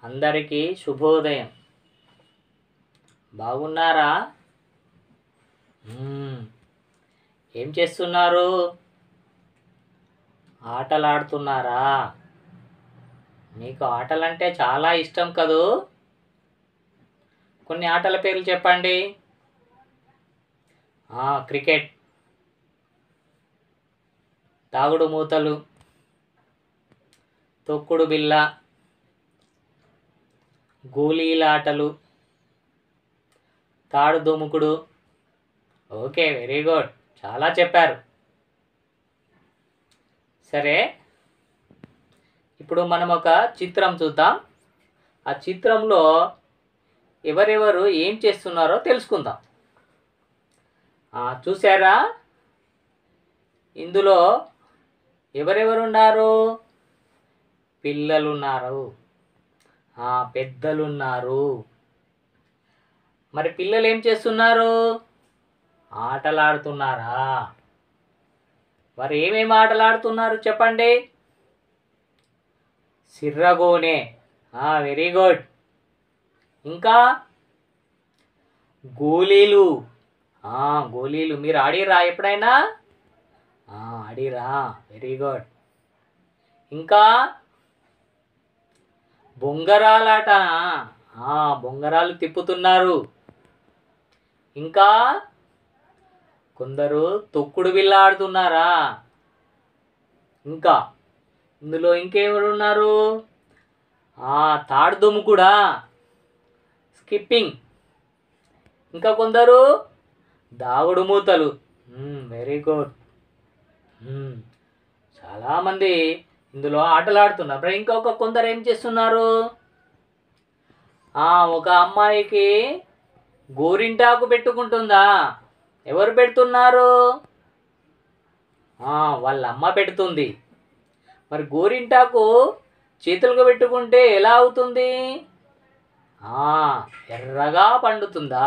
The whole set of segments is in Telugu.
అందరికీ శుభోదయం బాగున్నారా మ్మ్. ఏం చేస్తున్నారు ఆటలాడుతున్నారా మీకు ఆటలంటే చాలా ఇష్టం కదూ కొన్ని ఆటల పేర్లు చెప్పండి ఆ, క్రికెట్ తాగుడు మూతలు తొక్కుడు బిళ్ళ గోళీల ఆటలు తాడు దుముకుడు ఓకే వెరీ గుడ్ చాలా చెప్పారు సరే ఇప్పుడు మనం ఒక చిత్రం చూద్దాం ఆ చిత్రంలో ఎవరెవరు ఏం చేస్తున్నారో తెలుసుకుందాం ఆ, చూసారా ఇందులో ఎవరెవరు ఉన్నారు పిల్లలున్నారు ఆ, పెద్దలున్నారు మరి పిల్లలు ఏం చేస్తున్నారు ఆటలాడుతున్నారా మరి ఏమేమి ఆటలాడుతున్నారు చెప్పండి సిర్రగోనే వెరీ గుడ్ ఇంకా గోళీలు ఆ, గోళీలు మీరు ఆడిరా ఎప్పుడైనా ఆ, ఆడిరా వెరీ గుడ్ ఇంకా బొంగరాలాట ఆ, బొంగరాలు తిప్పుతున్నారు ఇంకా కొందరు తొక్కుడు బిళ్ళ ఆడుతున్నారా ఇంకా ఇందులో ఇంకెవరు ఉన్నారు ఆ, తాడు దుమ్ము కూడా స్కిప్పింగ్ ఇంకా కొందరు దాగుడు మూతలు వెరీ గుడ్ చాలామంది ఇందులో ఆటలాడుతున్నారు మరి ఇంకొక కొందరు ఏం చేస్తున్నారు ఆ, ఒక అమ్మాయికి గోరింటాకు పెట్టుకుంటుందా ఎవరు పెడుతున్నారు ఆ, వాళ్ళ అమ్మ పెడుతుంది మరి గోరింటాకు చేతులకు పెట్టుకుంటే ఎలా అవుతుంది ఆ, ఎర్రగా పండుతుందా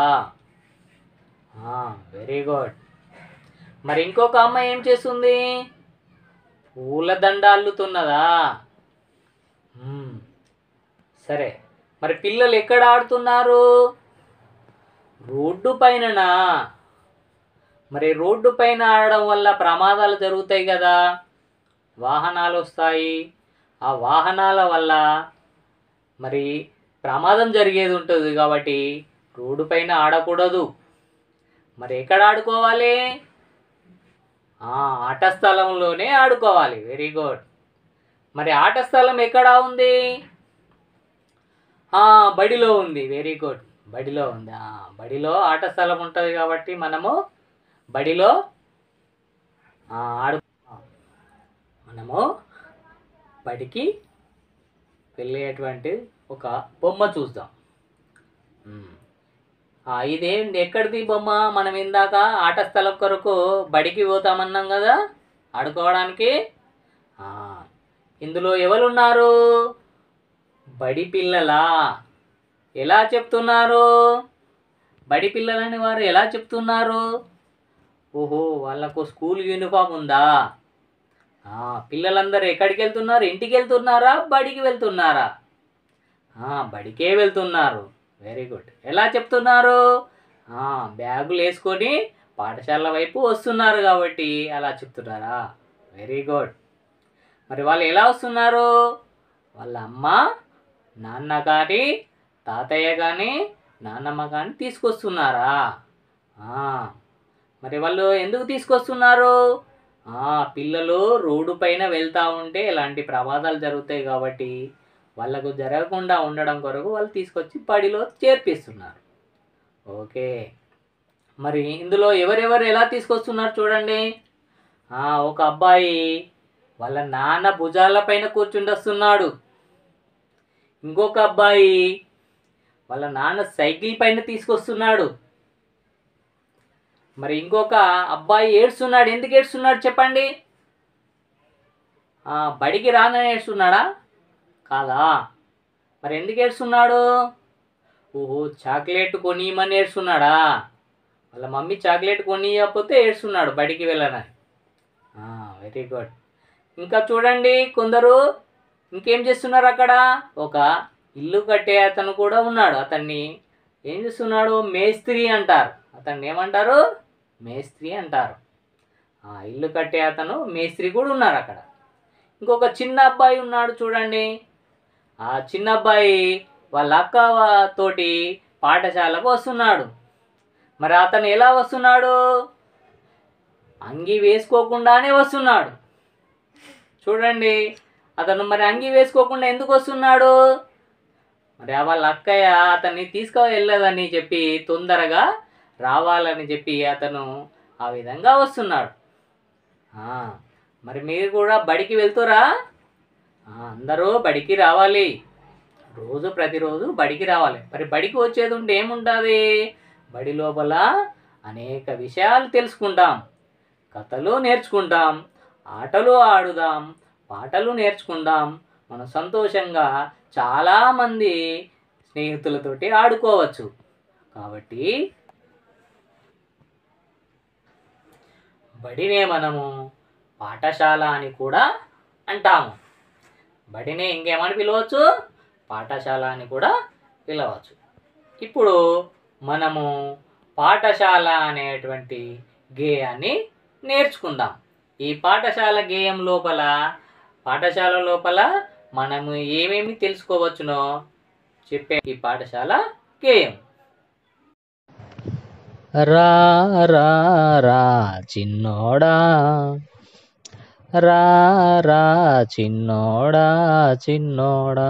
వెరీ గుడ్ మరి ఇంకొక అమ్మాయి ఏం చేస్తుంది పూలదండ అల్లుతున్నదా మ్మ్. సరే మరి పిల్లలు ఎక్కడ ఆడుతున్నారు రోడ్డు పైననా మరి రోడ్డు పైన ఆడడం వల్ల ప్రమాదాలు జరుగుతాయి కదా వాహనాలు వస్తాయి ఆ వాహనాల వల్ల మరి ప్రమాదం జరిగేది ఉంటుంది కాబట్టి రోడ్డు పైన ఆడకూడదు మరి ఎక్కడ ఆడుకోవాలి ఆ, ఆట స్థలంలోనే ఆడుకోవాలి వెరీ గుడ్ మరి ఆట స్థలం ఎక్కడ ఉంది ఆ, బడిలో ఉంది వెరీ గుడ్ బడిలో ఉంది ఆ, బడిలో ఆట స్థలం ఉంటుంది కాబట్టి మనము బడిలో ఆ, ఆడు మనము బడికి వెళ్ళేటువంటి ఒక బొమ్మ చూద్దాం ఉమ్. ఆ, ఇదేం ఎక్కడిది బొమ్మ మనం ఇందాక ఆట స్థలం కొరకు బడికి పోతామన్నాం కదా ఆడుకోవడానికి ఆ, ఇందులో ఎవరున్నారు బడి పిల్లలా ఎలా చెప్తున్నారు బడి పిల్లలని వారు ఎలా చెప్తున్నారు ఓహో వాళ్ళకు స్కూల్ యూనిఫామ్ ఉందా ఆ, పిల్లలందరూ ఎక్కడికి వెళ్తున్నారు ఇంటికి వెళ్తున్నారా బడికి వెళ్తున్నారా ఆ, బడికే వెళ్తున్నారు వెరీ గుడ్ ఎలా చెప్తున్నారు ఆ, బ్యాగులు వేసుకొని పాఠశాల వైపు వస్తున్నారు కాబట్టి అలా చెప్తున్నారా వెరీ గుడ్ మరి వాళ్ళు ఎలా వస్తున్నారు వాళ్ళ అమ్మ నాన్న కానీ తాతయ్య కానీ నాన్నమ్మ కానీ తీసుకొస్తున్నారా ఆ, మరి వాళ్ళు ఎందుకు తీసుకొస్తున్నారు ఆ, పిల్లలు రోడ్డు పైన వెళ్తూ ఉంటే ఇలాంటి ప్రమాదాలు జరుగుతాయి కాబట్టి వాళ్ళకు జరగకుండా ఉండడం కొరకు వాళ్ళు తీసుకొచ్చి బడిలో చేర్పిస్తున్నారు ఓకే మరి ఇందులో ఎవరెవరు ఎలా తీసుకొస్తున్నారు చూడండి ఆ, ఒక అబ్బాయి వాళ్ళ నాన్న భుజాల పైన కూర్చుండొస్తున్నాడు ఇంకొక అబ్బాయి వాళ్ళ నాన్న సైకిల్ పైన తీసుకొస్తున్నాడు మరి ఇంకొక అబ్బాయి ఏడ్స్తున్నాడు ఎందుకు ఏడ్స్తున్నాడు చెప్పండి ఆ, బడికి రానని ఏడ్స్తున్నాడా కాదా మరి ఎందుకు ఏడ్స్తున్నాడు ఓహో చాక్లెట్ కొనియమని ఏడ్స్తున్నాడా వాళ్ళ మమ్మీ చాక్లెట్ కొనియకపోతే ఏడ్స్తున్నాడు బడికి వెళ్ళనని వెరీ గుడ్ ఇంకా చూడండి కొందరు ఇంకేం చేస్తున్నారు అక్కడ ఒక ఇల్లు కట్టే అతను కూడా ఉన్నాడు అతన్ని ఏం చేస్తున్నాడు మేస్త్రి అంటారు అతన్ని ఏమంటారు మేస్త్రి అంటారు ఆ ఇల్లు కట్టే అతను మేస్త్రి కూడా ఉన్నారు అక్కడ ఇంకొక చిన్న అబ్బాయి ఉన్నాడు చూడండి ఆ చిన్న అబ్బాయి వాళ్ళ అక్క వా- తోటి పాఠశాలకు వస్తున్నాడు మరి అతను ఎలా వస్తున్నాడు అంగి వేసుకోకుండానే వస్తున్నాడు చూడండి అతను మరి అంగి వేసుకోకుండా ఎందుకు వస్తున్నాడు మరి ఆ వాళ్ళ అక్కయ్య అతన్ని తీసుకువెళ్ళదని చెప్పి తొందరగా రావాలని చెప్పి అతను ఆ విధంగా వస్తున్నాడు ఆ, మరి మీరు కూడా బడికి వెళ్తురా ఆ, అందరూ బడికి రావాలి రోజు ప్రతిరోజు బడికి రావాలి మరి బడికి వచ్చేది ఉంటే ఏముంటుంది బడి లోపల అనేక విషయాలు తెలుసుకుంటాం కథలు నేర్చుకుంటాం ఆటలు ఆడుదాం పాటలు నేర్చుకుందాం మనం సంతోషంగా చాలామంది స్నేహితులతోటి ఆడుకోవచ్చు కాబట్టి బడినే మనము పాఠశాల అని కూడా అంటాము బడినే ఇంకేమని పిలవచ్చు పాఠశాల అని కూడా పిలవచ్చు ఇప్పుడు మనము పాఠశాల అనేటువంటి గేయాన్ని నేర్చుకుందాం ఈ పాఠశాల గేయం లోపల పాఠశాల లోపల మనము ఏమేమి తెలుసుకోవచ్చునో చెప్పే ఈ పాఠశాల గేయం రా రా రా చిన్నోడా రా రా చిన్నోడా చిన్నోడా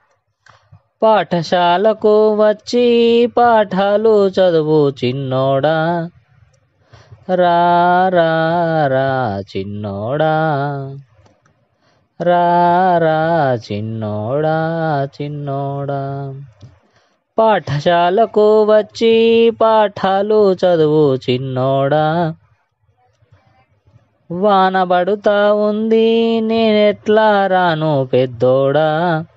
పాఠశాలకు వచ్చి పాఠాలు చదువు చిన్నోడా రా రా రా చిన్నోడా రా రా చిన్నోడా చిన్నోడా పాఠశాలకు వచ్చి పాఠాలు చదువు చిన్నోడా వాన పడుతా ఉంది నేనెట్లా రాను పెద్దోడా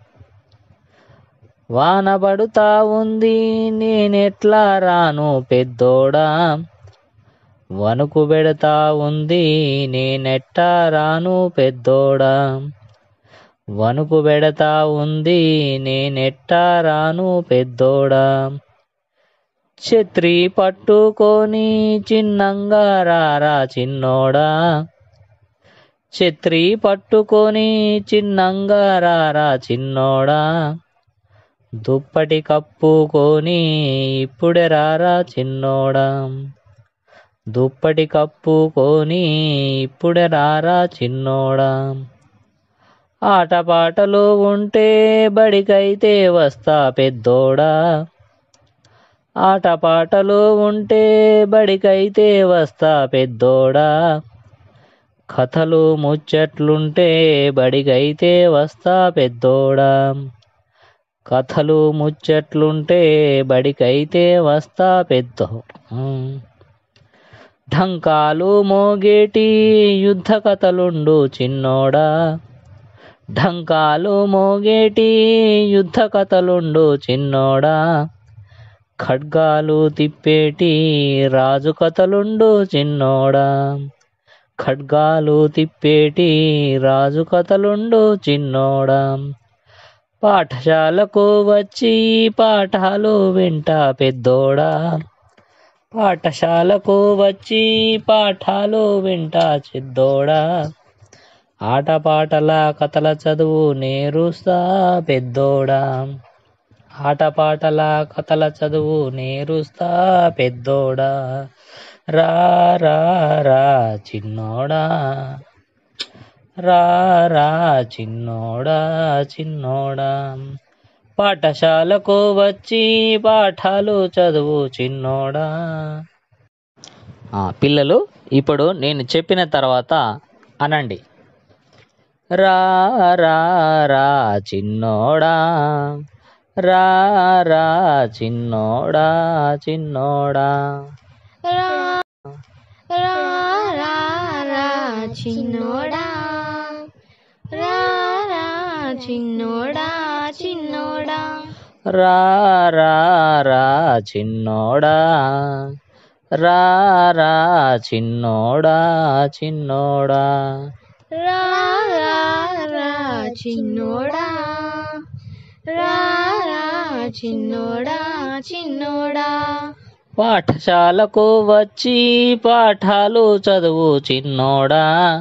వాన పడుతా ఉంది నేనెట్లా రాను పెద్దోడా వణుకు పెడతా ఉంది నేనెట్టా రాను పెద్దోడా వణుకు పెడతా ఉంది నేనెట్టా రాను పెద్దోడా ఛత్రి పట్టుకొని చిన్నంగా రారా చిన్నోడా ఛత్రి పట్టుకొని చిన్నంగా రారా చిన్నోడా దుప్పటి కప్పుకొని ఇప్పుడే రారా చిన్నోడా దుప్పటి కప్పుకొని ఇప్పుడే రారా చిన్నోడా ఆటపాటలు ఉంటే బడికైతే వస్తా పెద్దోడా ఆటపాటలు ఉంటే బడికైతే వస్తా పెద్దోడా కథలు ముచ్చట్లుంటే బడికైతే వస్తా పెద్దోడా కథలు ముచ్చట్లుంటే బడికైతే వస్తా పెద్దో ఢంకాలు మోగేటి యుద్ధ కథలుండు చిన్నోడా ఢంకాలు మోగేటి యుద్ధ కథలుండు చిన్నోడా ఖడ్గాలు తిప్పేటి రాజు కథలుండు చిన్నోడా ఖడ్గాలు తిప్పేటి రాజు కథలుండు చిన్నోడా పాఠశాలకు వచ్చి పాఠాలు వింటా పెద్దోడా పాఠశాలకు వచ్చి పాఠాలు వింటా చిద్దోడా ఆటపాటల కథల చదువు నేరుస్తా పెద్దోడా ఆటపాటల కథల చదువు నేరుస్తా పెద్దోడా రా రా రా చిన్నోడా రా రా చిన్నోడా చిన్నోడా పాఠశాలకు వచ్చి పాఠాలు చదువు చిన్నోడా పిల్లలు ఇప్పుడు నేను చెప్పిన తర్వాత అనండి రా రా రా చిన్నోడా రా రా చిన్నోడా చిన్నోడా రా రా రా రా చిన్నోడా రా రా చిన్నోడా చిన్నోడా రా రా రా చిన్నోడా రా రా చిన్నోడా చిన్నోడా రా రా రా చిన్నోడా రా చిన్నోడా చిన్నోడా పాఠశాలకు వచ్చి పాఠాలు చదువు చిన్నోడా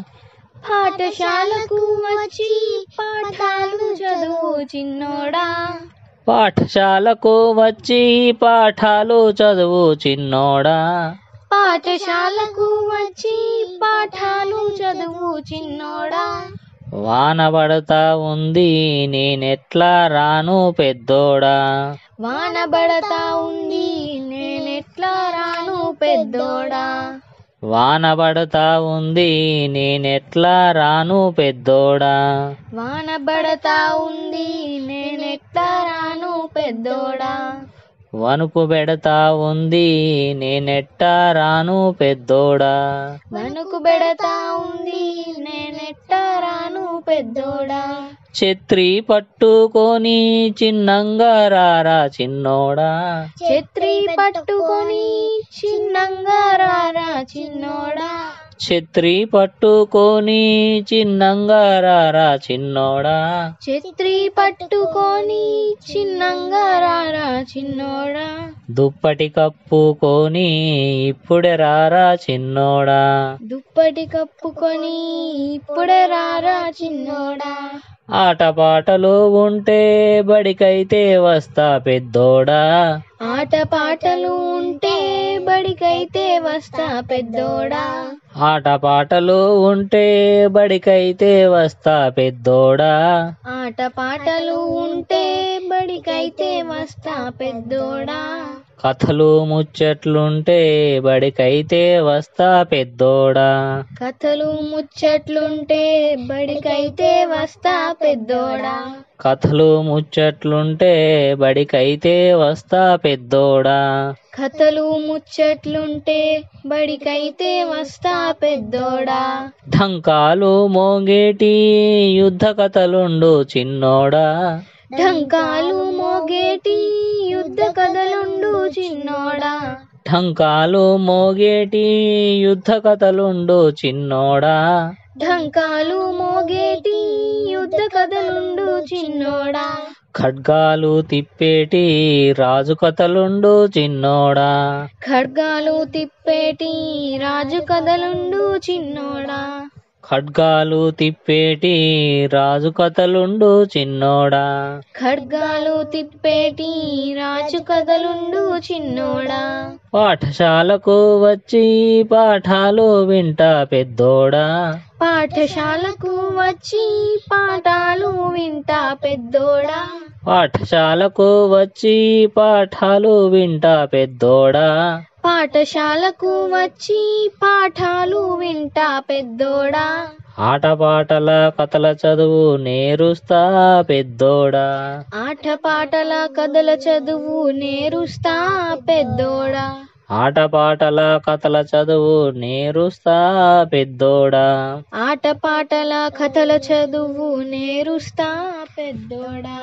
పాఠశాలకు వచ్చి పాఠాలు చదువు చిన్నోడా పాఠశాలకు వచ్చి పాఠాలు చదువు చిన్నోడా పాఠశాలకు వచ్చి పాఠాలు చదువు చిన్నోడా వాన పడతా ఉంది నేనెట్లా రాను పెద్దోడా వాన పడతా ఉంది నేనెట్లా రాను పెద్దోడా వాన పడతా ఉంది నేనెట్లా రాను పెద్దోడా వాన పడతా ఉంది నేనెట్లా రాను పెద్దోడా వణుకు పెడతా ఉంది నేనెట్టా రాను పెద్దోడా వణుకు పెడతా ఉంది నేనెట్లా రాను పెద్దోడా ఛత్రి పట్టుకొని చిన్నంగా రారా చిన్నోడా ఛత్రి పట్టుకొని చిన్నంగా రారా చిన్నోడా ఛత్రి పట్టుకొని చిన్నంగా రారా చిన్నోడా ఛత్రి పట్టుకొని చిన్నంగా రారా చిన్నోడా దుప్పటి కప్పుకొని ఇప్పుడే రారా చిన్నోడా దుప్పటి కప్పుకొని ఇప్పుడే రారా చిన్నోడా ఆటపాటలు ఉంటే బడికైతే వస్తా పెద్దోడా ఆట పాటలు ఉంటే బడికైతే వస్తా పెద్దోడా ఆటపాటలు ఉంటే బడికైతే వస్తా పెద్దోడా ఆట పాటలు ఉంటే బడికైతే వస్తా పెద్దోడా కథలు ముచ్చట్లుంటే బడికైతే వస్తా పెద్దోడా కథలు ముచ్చట్లుంటే బడికైతే వస్తా పెద్దోడా కథలు ముచ్చట్లుంటే బడికైతే వస్తా పెద్దోడా కథలు ముచ్చట్లుంటే బడికైతే వస్తా పెద్దోడా ఢంకాలు మోగేటి యుద్ధ కథలుండు చిన్నోడా ఢంకాలు మోగేటి యుద్ధ కథలుండు చిన్నోడా ఢంకాలు మోగేటి యుద్ధ కథలుండు చిన్నోడా ఢంకాలు మోగేటి యుద్ధ కథలుండు చిన్నోడా ఖడ్గాలు తిప్పేటి రాజు కథలుండు చిన్నోడా ఖడ్గాలు తిప్పేటి రాజు కథలుండు చిన్నోడా ఖడ్గాలు తిప్పేటి రాజు కథలుండు చిన్నోడా ఖడ్గాలు తిప్పేటి రాజు కథలుండు చిన్నోడా పాఠశాలకు వచ్చి పాఠాలు వింటా పెద్దోడా పాఠశాలకు వచ్చి పాఠాలు వింటా పెద్దోడా పాఠశాలకు వచ్చి పాఠాలు వింటా పెద్దోడా పాఠశాలకు వచ్చి పాఠాలు వింటా పెద్దోడా ఆటపాటల కథల చదువు నేరుస్తా పెద్దోడా ఆటపాటల కథల చదువు నేరుస్తా పెద్దోడా ఆటపాటల కథల చదువు నేరుస్తా పెద్దోడా ఆటపాటల కథల చదువు నేరుస్తా పెద్దోడా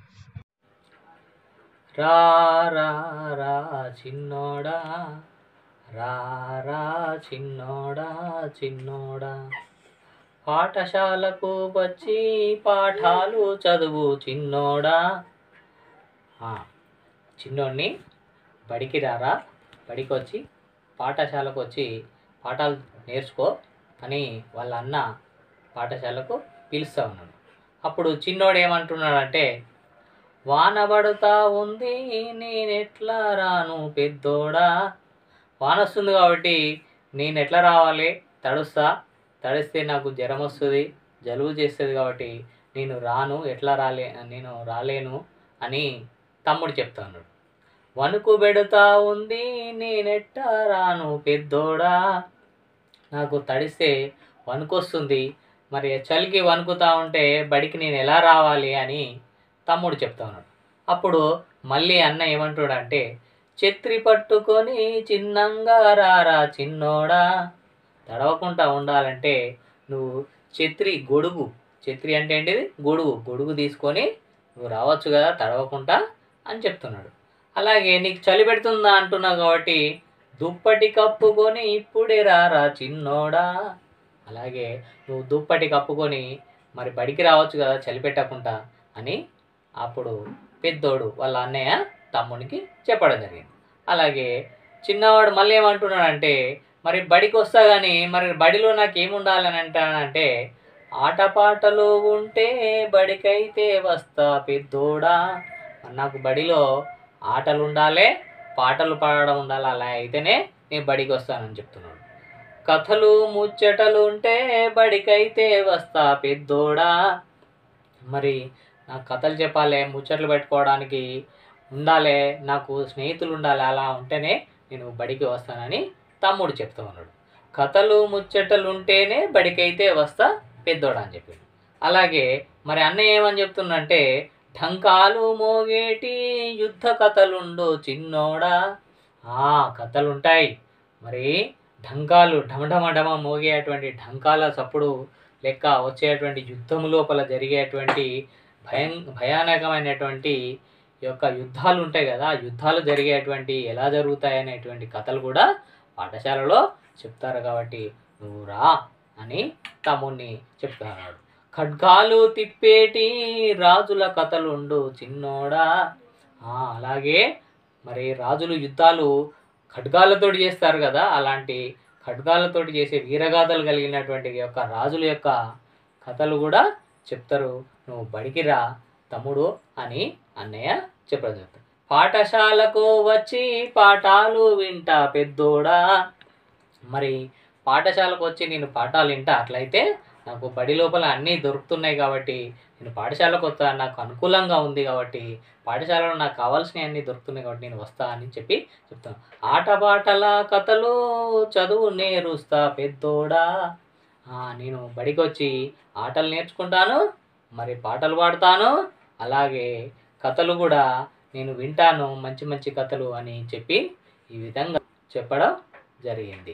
రా రా రా చిన్నోడా రా రా చిన్నోడా చిన్నోడా పాఠశాలకు వచ్చి పాఠాలు చదువు చిన్నోడా ఆ, చిన్నోడిని బడికి రారా బడికి వచ్చి పాఠశాలకు వచ్చి పాఠాలు నేర్చుకో అని వాళ్ళ అన్న పాఠశాలకు పిలుస్తా ఉన్నాడు అప్పుడు చిన్నోడు ఏమంటున్నాడంటే వాన పడుతా ఉంది నేనెట్లా రాను పెద్దోడా వాన వస్తుంది కాబట్టి నేను ఎట్లా రావాలి తడుస్తా తడిస్తే నాకు జ్వరం వస్తుంది జలుబు చేస్తుంది కాబట్టి నేను రాను ఎట్లా రాలే నేను రాలేను అని తమ్ముడు చెప్తా ఉన్నాడు వణుకు పెడుతా ఉంది నేనెట్టా రాను పెద్దోడా నాకు తడిస్తే వణుకొస్తుంది మరి చలికి వణుకుతా ఉంటే బడికి నేను ఎలా రావాలి అని తమ్ముడు చెప్తా ఉన్నాడు అప్పుడు మళ్ళీ అన్న ఏమంటాడంటే ఛత్రి పట్టుకొని చిన్నంగా రారా చిన్నోడా తడవకుండా ఉండాలంటే నువ్వు ఛత్రి గొడుగు ఛత్రి అంటే ఏంటిది గొడుగు గొడుగు తీసుకొని నువ్వు రావచ్చు కదా తడవకుండా అని చెప్తున్నాడు అలాగే నీకు చలి పెడుతుందా అంటున్నావు కాబట్టి దుప్పటి కప్పుకొని ఇప్పుడే రారా చిన్నోడా అలాగే నువ్వు దుప్పటి కప్పుకొని మరి బడికి రావచ్చు కదా చలి పెట్టకుండా అని అప్పుడు పెద్దోడు వాళ్ళ అన్నయ్య తమ్మునికి చెప్పడం జరిగింది అలాగే చిన్నవాడు మళ్ళీ ఏమంటున్నాడంటే మరి బడికి వస్తా కానీ మరి బడిలో నాకు ఏముండాలని అంటానంటే ఆటపాటలు ఉంటే బడికైతే వస్తా పెద్దోడా మరి నాకు బడిలో ఆటలు ఉండాలి పాటలు పాడడం ఉండాలి అలా అయితేనే నేను బడికి వస్తానని చెప్తున్నాడు కథలు ముచ్చటలు ఉంటే బడికైతే వస్తా పెద్దోడా మరి నాకు కథలు చెప్పాలి ముచ్చట్లు పెట్టుకోవడానికి ఉండాలి నాకు స్నేహితులు ఉండాలి అలా ఉంటేనే నేను బడికి వస్తానని తమ్ముడు చెప్తూ ఉన్నాడు కథలు ముచ్చటలు ఉంటేనే బడికైతే వస్తా పెద్దోడా అని చెప్పిండు అలాగే మరి అన్నయ్య ఏమని చెప్తుండంటే ఢంకాలు మోగేటి యుద్ధ కథలుండు చిన్నోడా ఆ కథలు ఉంటాయి మరి ఢంకాలు ఢమఢమ ఢమ మోగేటువంటి ఢంకాల చప్పుడు లెక్క వచ్చేటువంటి యుద్ధము లోపల జరిగేటువంటి భయం భయానకమైనటువంటి ఈ యొక్క యుద్ధాలు ఉంటాయి కదా ఆ యుద్ధాలు జరిగేటువంటి ఎలా జరుగుతాయి అనేటువంటి కథలు కూడా పాఠశాలలో చెప్తారు కాబట్టి నువ్వు రా అని తమ్ముడిని చెప్తున్నాడు ఖడ్గాలు తిప్పేటి రాజుల కథలుండు చిన్నోడా ఆ, అలాగే మరి రాజులు యుద్ధాలు ఖడ్గాలతోటి చేస్తారు కదా అలాంటి ఖడ్గాలతోటి చేసే వీరగాథలు కలిగినటువంటి యొక్క రాజుల యొక్క కథలు కూడా చెప్తారు నువ్వు బడికి రా తమ్ముడు అని అన్నయ్య చెప్పడం జరుగుతుంది పాఠశాలకు వచ్చి పాఠాలు వింటా పెద్దోడా మరి పాఠశాలకు వచ్చి నేను పాఠాలు వింటా అట్లయితే నాకు బడి లోపల అన్నీ దొరుకుతున్నాయి కాబట్టి నేను పాఠశాలకు వస్తా నాకు అనుకూలంగా ఉంది కాబట్టి పాఠశాలలో నాకు కావాల్సినవి అన్నీ దొరుకుతున్నాయి కాబట్టి నేను వస్తా అని చెప్పి చెప్తాను ఆటపాటల కథలు చదువు నేరుస్తా పెద్దోడా ఆ, నేను బడికి వచ్చి ఆటలు నేర్చుకుంటాను మరి పాటలు పాడతాను అలాగే కథలు కూడా నేను వింటాను మంచి మంచి కథలు అని చెప్పి ఈ విధంగా చెప్పడం జరిగింది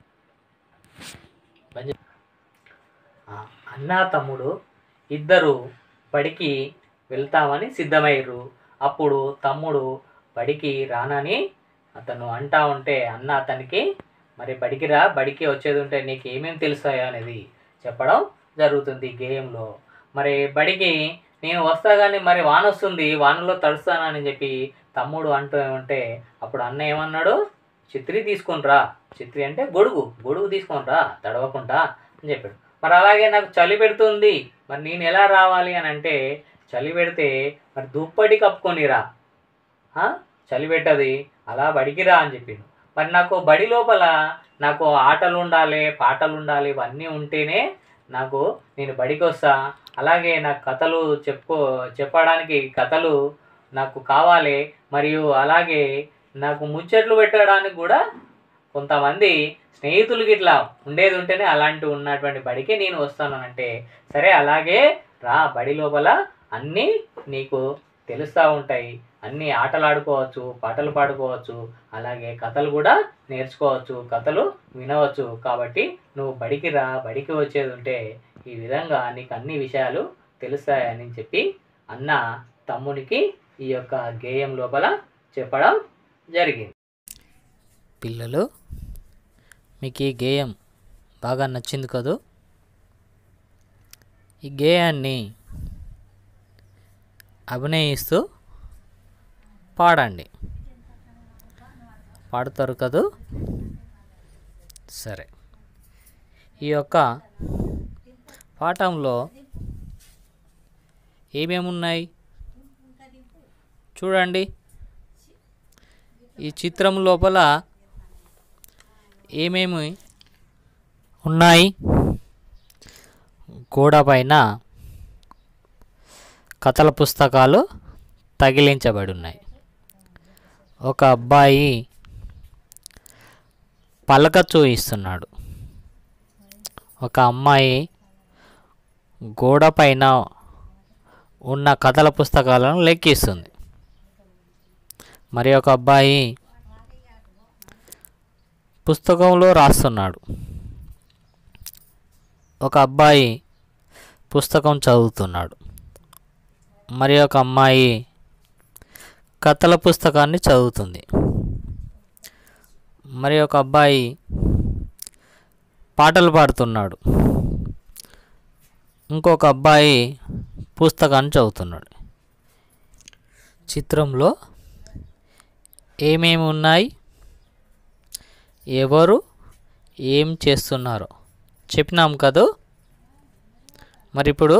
బంజ- ఆ, అన్న తమ్ముడు ఇద్దరు బడికి వెళ్తామని సిద్ధమయ్యారు అప్పుడు తమ్ముడు బడికి రానని అతను అంటా ఉంటే అన్న అతనికి మరి బడికి రా బడికి వచ్చేది ఉంటే నీకు ఏమేమి తెలుస్తాయో అనేది చెప్పడం జరుగుతుంది గేయంలో మరి బడికి నేను వస్తా కానీ మరి వాన వస్తుంది వానలో తడుస్తానని చెప్పి తమ్ముడు అంటూ ఉంటే అప్పుడు అన్న ఏమన్నాడు చిత్రి తీసుకొని రా చిత్రి అంటే గొడుగు గొడుగు తీసుకొని రా తడవకుండా అని చెప్పాడు మరి అలాగే నాకు చలి పెడుతుంది మరి నేను ఎలా రావాలి అని అంటే చలి పెడితే మరి దుప్పటి కప్పుకొని రా ఆ? చలి పెట్టది అలా బడికి రా అని చెప్పిండు మరి నాకు బడి లోపల నాకు ఆటలు ఉండాలి పాటలు ఉండాలి ఇవన్నీ ఉంటేనే నాకు నేను బడికి వస్తా అలాగే నాకు కథలు చెప్పు చెప్పడానికి కథలు నాకు కావాలి మరియు అలాగే నాకు ముచ్చట్లు పెట్టడానికి కూడా కొంతమంది స్నేహితులు గిట్లా ఉండేది ఉంటేనే అలాంటి ఉన్నటువంటి బడికి నేను వస్తానంటే సరే అలాగే రా బడి లోపల అన్నీ నీకు తెలుస్తూ ఉంటాయి అన్ని ఆటలు ఆడుకోవచ్చు పాటలు పాడుకోవచ్చు అలాగే కథలు కూడా నేర్చుకోవచ్చు కథలు వినవచ్చు కాబట్టి నువ్వు బడికి రా బడికి వచ్చేది ఉంటే ఈ విధంగా నీకు అన్ని విషయాలు తెలుస్తాయని చెప్పి అన్న తమ్మునికి ఈ యొక్క గేయం లోపల చెప్పడం జరిగింది పిల్లలు మీకు ఈ గేయం బాగా నచ్చింది కదూ ఈ గేయాన్ని అభినయిస్తూ పాడండి పాడుతారు కదూ సరే ఈ యొక్క పాఠంలో ఏమేమి ఉన్నాయి చూడండి ఈ చిత్రం లోపల ఏమేమి ఉన్నాయి గోడ పైన కథల పుస్తకాలు తగిలించబడి ఉన్నాయి ఒక అబ్బాయి పలక చూయిస్తున్నాడు ఒక అమ్మాయి గోడ పైన ఉన్న కథల పుస్తకాలను లెక్కిస్తుంది మరి ఒక అబ్బాయి పుస్తకంలో రాస్తున్నాడు ఒక అబ్బాయి పుస్తకం చదువుతున్నాడు మరి ఒక అమ్మాయి కథల పుస్తకాన్ని చదువుతుంది మరి ఒక అబ్బాయి పాటలు పాడుతున్నాడు ఇంకొక అబ్బాయి పుస్తకాన్ని చదువుతున్నాడు చిత్రంలో ఏమేమి ఉన్నాయి ఎవరు ఏం చేస్తున్నారు చెప్పినాం కదూ మరి ఇప్పుడు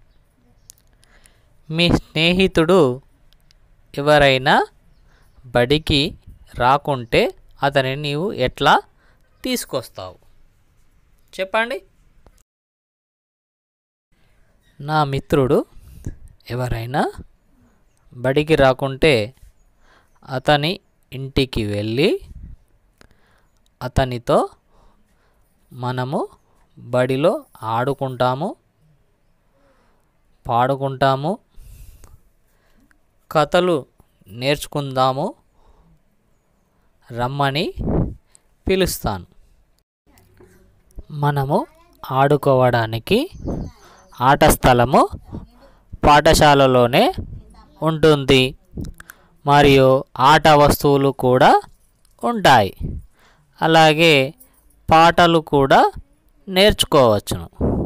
మీ స్నేహితుడు ఎవరైనా బడికి రాకుంటే అతని నీవు ఎట్లా తీసుకొస్తావు చెప్పండి నా మిత్రుడు ఎవరైనా బడికి రాకుంటే అతని ఇంటికి వెళ్ళి అతనితో మనము బడిలో ఆడుకుంటాము పాడుకుంటాము కథలు నేర్చుకుందాము రమ్మని పిలుస్తాను మనము ఆడుకోవడానికి ఆట స్థలము పాఠశాలలోనే ఉంటుంది మరియు ఆట వస్తువులు కూడా ఉంటాయి అలాగే పాటలు కూడా నేర్చుకోవచ్చును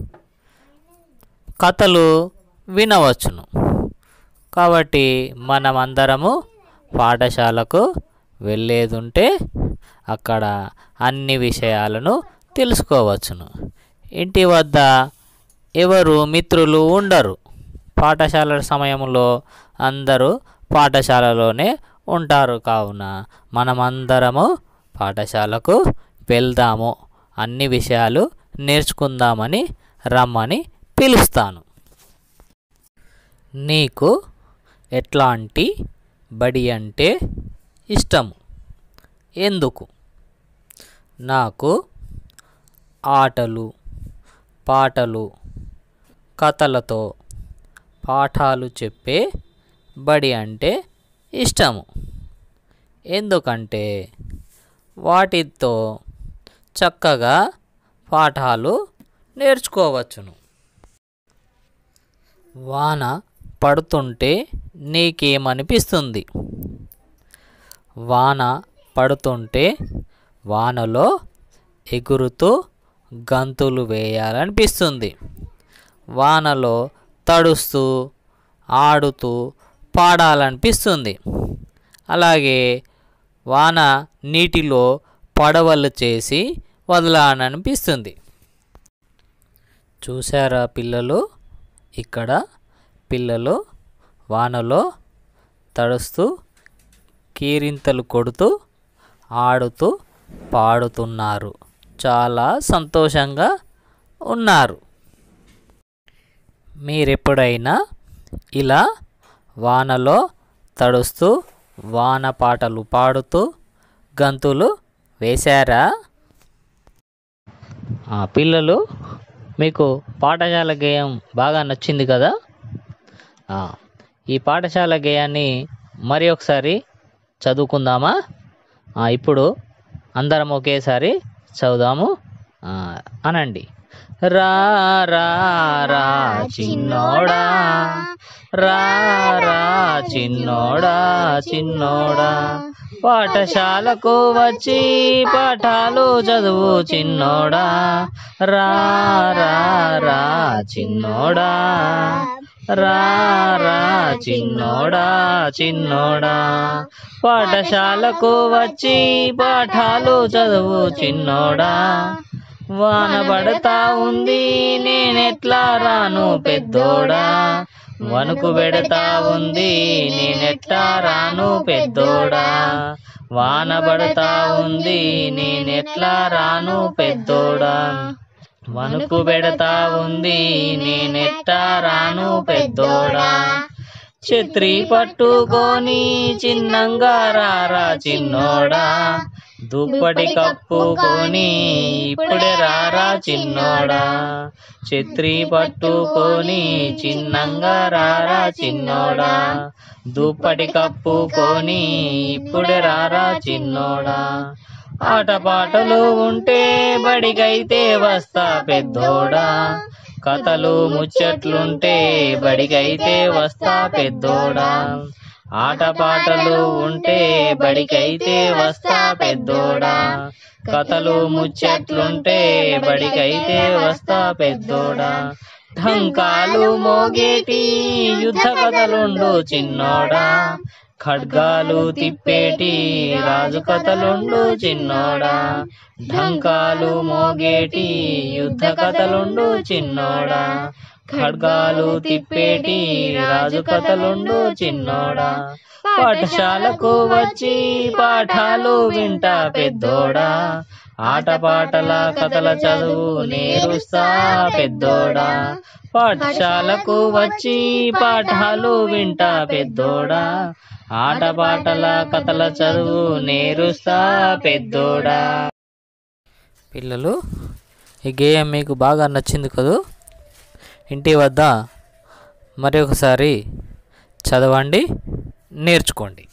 కథలు వినవచ్చును కాబట్టి మనమందరము పాఠశాలకు వెళ్ళేది ఉంటే అక్కడ అన్ని విషయాలను తెలుసుకోవచ్చును ఇంటి వద్ద ఎవరు మిత్రులు ఉండరు పాఠశాల సమయంలో అందరూ పాఠశాలలోనే ఉంటారు కావున మనమందరము పాఠశాలకు వెళ్దాము అన్ని విషయాలు నేర్చుకుందామని రమ్మని పిలుస్తాను నీకు ఎట్లాంటి బడి అంటే ఇష్టము ఎందుకు నాకు ఆటలు పాటలు కథలతో పాఠాలు చెప్పే బడి అంటే ఇష్టము ఎందుకంటే వాటితో చక్కగా పాఠాలు నేర్చుకోవచ్చును వాన పడుతుంటే నీకేమనిపిస్తుంది వాన పడుతుంటే వానలో ఎగురుతూ గంతులు వేయాలనిపిస్తుంది వానలో తడుస్తూ ఆడుతూ పాడాలనిపిస్తుంది అలాగే వాన నీటిలో పడవలు చేసి వదలాలనిపిస్తుంది చూసారా పిల్లలు ఇక్కడ పిల్లలు వానలో తడుస్తూ కీరింతలు కొడుతూ ఆడుతూ పాడుతున్నారు చాలా సంతోషంగా ఉన్నారు మీరెప్పుడైనా ఇలా వానలో తడుస్తూ వాన పాటలు పాడుతూ గంతులు వేశారా ఆ పిల్లలు మీకు పాఠశాల గేయం బాగా నచ్చింది కదా ఆ, ఈ పాఠశాల గేయాన్ని మరి ఒకసారి చదువుకుందామా ఆ, ఇప్పుడు అందరం ఒకేసారి చదువుదాము ఆ, అనండి రా రా రా చిన్నోడా రా రా చిన్నోడా చిన్నోడా పాఠశాలకు వచ్చి పాఠాలు చదువు చిన్నోడా రా రా రా చిన్నోడా రా రా చిన్నోడా చిన్నోడా పాఠశాలకు వచ్చి పాఠాలు చదువు చిన్నోడా వాన పడతా ఉంది నేనెట్లా రాను పెద్దోడా వణుకు పెడతా ఉంది నేనెట్లా రాను పెద్దోడా వాన పడతా ఉంది నేనెట్లా రాను పెద్దోడా వణుకు పెడతా ఉంది నేనెట్టా రాను పెద్దోడా ఛత్రి పట్టుకొని చిన్నంగా రారా చిన్నోడా దుప్పటి కప్పుకొని ఇప్పుడే రారా చిన్నోడా ఛత్రి పట్టుకొని చిన్నంగా రారా చిన్నోడా దుప్పటి కప్పుకొని ఇప్పుడే రారా చిన్నోడా ఆటపాటలు ఉంటే బడికైతే వస్తా పెద్దోడా కథలు ముచ్చట్లుంటే బడికైతే వస్తా పెద్దోడా ఆటపాటలు ఉంటే బడికైతే వస్తా పెద్దోడా కథలు ముచ్చట్లుంటే బడికైతే వస్తా పెద్దోడా ఢంకాలు మోగేటి యుద్ధ కథలుండు చిన్నోడా ఖడ్గాలు తిప్పేటి రాజు కథలుండు చిన్నోడా ఢంకాలు మోగేటి యుద్ధ కథలుండు చిన్నోడా ఖడ్గాలు తిప్పేటి రాజు కథలుండు చిన్నోడా పాఠశాలకు వచ్చి పాఠాలు వింటా పెద్దోడా ఆటపాటల కథల చదువు నేరుస్తా పెద్దోడా పాఠశాలకు వచ్చి పాఠాలు వింటా పెద్దోడా ఆటపాటల కథల చదువు నేరుస్తా పెద్దోడా పిల్లలు ఈ గేయం మీకు బాగా నచ్చింది కదూ ఇంటి వద్ద మరి ఒకసారి చదవండి నేర్చుకోండి